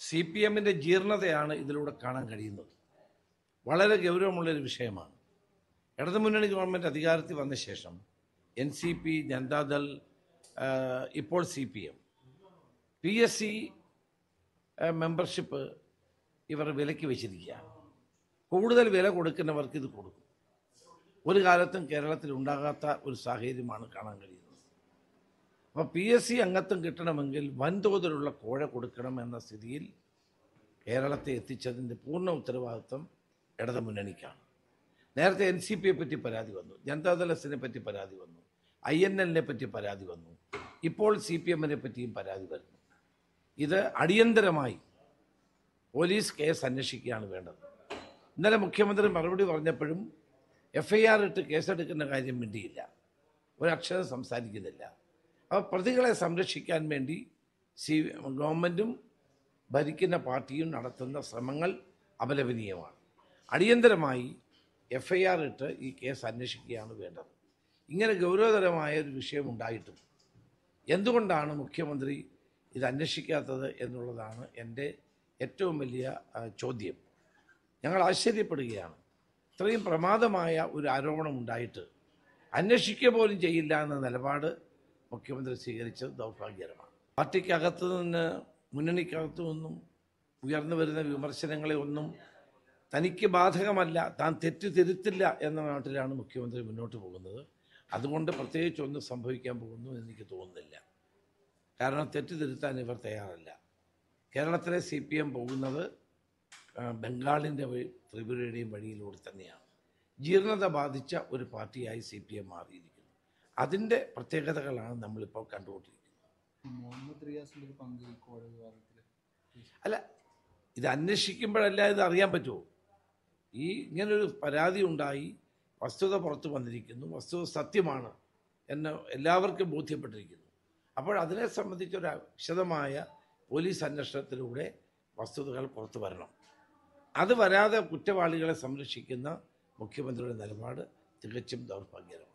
C P എമ്മിൻ്റെ ജീർണതയാണ് ഇതിലൂടെ കാണാൻ കഴിയുന്നത് വളരെ ഗൗരവമുള്ളൊരു വിഷയമാണ് ഇടതുമുന്നണി ഗവൺമെൻറ് അധികാരത്തിൽ വന്ന ശേഷം എൻ സി പി ജനതാദൾ ആ, ഇപ്പോൾ C P M P S C membership ഇവർ വിലയ്ക്ക് വെച്ചിരിക്കുകയാണ് കൂടുതൽ വില കൊടുക്കുന്നവർക്ക് ഇത് കൊടുക്കും ഒരു കാലത്തും കേരളത്തിൽ ഉണ്ടാകാത്ത ഒരു സാഹചര്യമാണ് കാണാൻ കഴിയുന്നത് അപ്പോൾ പി എസ് സി അംഗത്വം കിട്ടണമെങ്കിൽ വൻതോതിലുള്ള കോഴ കൊടുക്കണം എന്ന സ്ഥിതിയിൽ കേരളത്തെ എത്തിച്ചതിൻ്റെ പൂർണ്ണ ഉത്തരവാദിത്വം ഇടതു മുന്നണിക്കാണ് നേരത്തെ എൻ സി പിയെ പറ്റി പരാതി വന്നു ജനതാദൾ എസിനെ പറ്റി പരാതി വന്നു ഐ എൻ എല്ലിനെ പറ്റി പരാതി വന്നു ഇപ്പോൾ സി പി എമ്മിനെ പറ്റിയും പരാതി വരുന്നു ഇത് അടിയന്തരമായി പോലീസ് കേസ് അന്വേഷിക്കുകയാണ് വേണ്ടത് ഇന്നലെ മുഖ്യമന്ത്രി മറുപടി പറഞ്ഞപ്പോഴും എഫ് ഐ ആർ ഇട്ട് കേസെടുക്കുന്ന കാര്യം മിണ്ടിയില്ല ഒരക്ഷരം സംസാരിക്കുന്നില്ല അപ്പോൾ പ്രതികളെ സംരക്ഷിക്കാൻ വേണ്ടി സി ഗവൺമെൻറ്റും ഭരിക്കുന്ന പാർട്ടിയും നടത്തുന്ന ശ്രമങ്ങൾ അപലപനീയമാണ് അടിയന്തരമായി എഫ് ഐ ആർ ഇട്ട് ഈ കേസ് അന്വേഷിക്കുകയാണ് വേണ്ടത് ഇങ്ങനെ ഗൗരവതരമായ ഒരു വിഷയം ഉണ്ടായിട്ടും എന്തുകൊണ്ടാണ് മുഖ്യമന്ത്രി ഇത് അന്വേഷിക്കാത്തത് എന്നുള്ളതാണ് എൻ്റെ ഏറ്റവും വലിയ ആ, ചോദ്യം ഞങ്ങൾ ആശ്ചര്യപ്പെടുകയാണ് ഇത്രയും പ്രമാദമായ ഒരു ആരോപണം ഉണ്ടായിട്ട് അന്വേഷിക്കുക പോലും ചെയ്യില്ല എന്ന നിലപാട് മുഖ്യമന്ത്രി സ്വീകരിച്ചത് ദൗർഭാഗ്യകരമാണ് പാർട്ടിക്കകത്തു നിന്ന് മുന്നണിക്കകത്തു നിന്നും ഉയർന്നു വരുന്ന വിമർശനങ്ങളെ ഒന്നും തനിക്ക് ബാധകമല്ല താൻ തെറ്റ് തിരുത്തില്ല എന്ന നാട്ടിലാണ് മുഖ്യമന്ത്രി മുന്നോട്ട് പോകുന്നത് അതുകൊണ്ട് പ്രത്യേകിച്ച് ഒന്നും സംഭവിക്കാൻ പോകുന്നു എന്ന് എനിക്ക് തോന്നുന്നില്ല കാരണം തെറ്റ് തിരുത്താൻ ഇവർ തയ്യാറല്ല കേരളത്തിലെ സി പി എം പോകുന്നത് ആ, ബംഗാളിൻ്റെ വഴി ത്രിപുരയുടെയും വഴിയിലൂടെ തന്നെയാണ് ജീർണത ബാധിച്ച ഒരു പാർട്ടിയായി സി പി എം മാറിയിരിക്കുന്നു അതിൻ്റെ പ്രത്യേകതകളാണ് നമ്മളിപ്പോൾ കണ്ടുകൊണ്ടിരിക്കുന്നത് മുഹമ്മദ് റിയാസിന്റെ ഒരു പങ്ക് ഈ കോഴ വിവാദത്തില് അല്ല ഇത് അന്വേഷിക്കുമ്പോഴല്ല ഇത് അറിയാൻ പറ്റുമോ ഈ ഇങ്ങനൊരു പരാതി ഉണ്ടായി വസ്തുത പുറത്തു വന്നിരിക്കുന്നു വസ്തുത സത്യമാണ് എന്ന് എല്ലാവർക്കും ബോധ്യപ്പെട്ടിരിക്കുന്നു അപ്പോൾ അതിനെ സംബന്ധിച്ചൊരു വിശദമായ പോലീസ് അന്വേഷണത്തിലൂടെ വസ്തുതകൾ പുറത്തു വരണം അത് വരാതെ കുറ്റവാളികളെ സംരക്ഷിക്കുന്ന മുഖ്യമന്ത്രിയുടെ നിലപാട് തികച്ചും ദൗർഭാഗ്യകരമാണ്